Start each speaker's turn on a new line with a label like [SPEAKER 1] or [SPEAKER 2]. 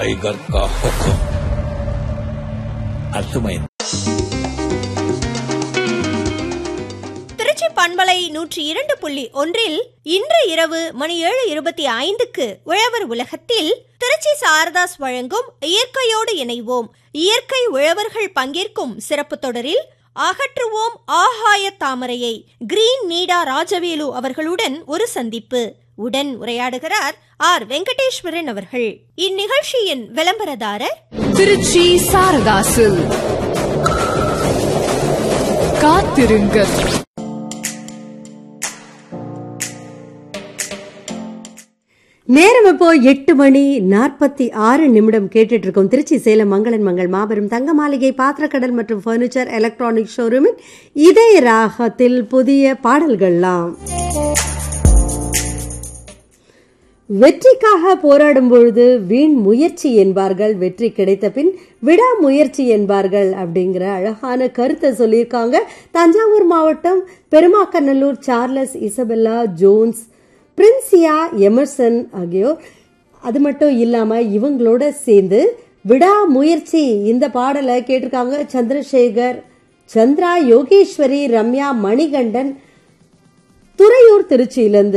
[SPEAKER 1] tiger का हुक्म अर्थమైంది
[SPEAKER 2] திருச்சி பண்பலை நூற்றி இரண்டு புள்ளி ஒன்றில் இன்று இரவு மணி ஏழு இருபத்தி ஐந்துக்கு உழவர் உலகத்தில் திருச்சி சாரதாஸ் வழங்கும் இயற்கையோடு இணைவோம் இயற்கை உழவர்கள் பங்கேற்கும் சிறப்பு தொடரில் அகற்றுவோம் ஆகாய தாமரையை கிரீன் நீடா ராஜவேலு அவர்களுடன் ஒரு சந்திப்பு உடன் உரையாடுகிறார் ஆர் வெங்கடேஸ்வரன் அவர்கள் இந்நிகழ்ச்சியின் விளம்பரதாரர்
[SPEAKER 3] திருச்சி சாரதாசு காத்திருங்கள்
[SPEAKER 4] நேரம் இப்போ எட்டு மணி நாற்பத்தி ஆறு நிமிடம் கேட்டுட்டு இருக்கோம் திருச்சி சேலம் மங்களன் மங்கள் மாபெரும் தங்க மாளிகை பாத்திரக்கடல் மற்றும் ஃபர்னிச்சர் எலக்ட்ரானிக் ஷோரூமின் இதய ராகத்தில் புதிய பாடல்கள்லாம் வெற்றிக்காக போராடும் பொழுது வீண் முயற்சி என்பார்கள் வெற்றி கிடைத்த பின் விடாமுயற்சி என்பார்கள் அப்படிங்கிற அழகான கருத்தை சொல்லியிருக்காங்க தஞ்சாவூர் மாவட்டம் Perumakkanallur Charles Isabella Jones Princia Emerson ஆகியோர் அது மட்டும் இல்லாம இவங்களோட சேர்ந்து விடாமுயற்சி இந்த பாடலை கேட்டிருக்காங்க சந்திரசேகர் சந்திரா யோகேஸ்வரி ரம்யா மணிகண்டன் துறையூர் திருச்சியிலிருந்து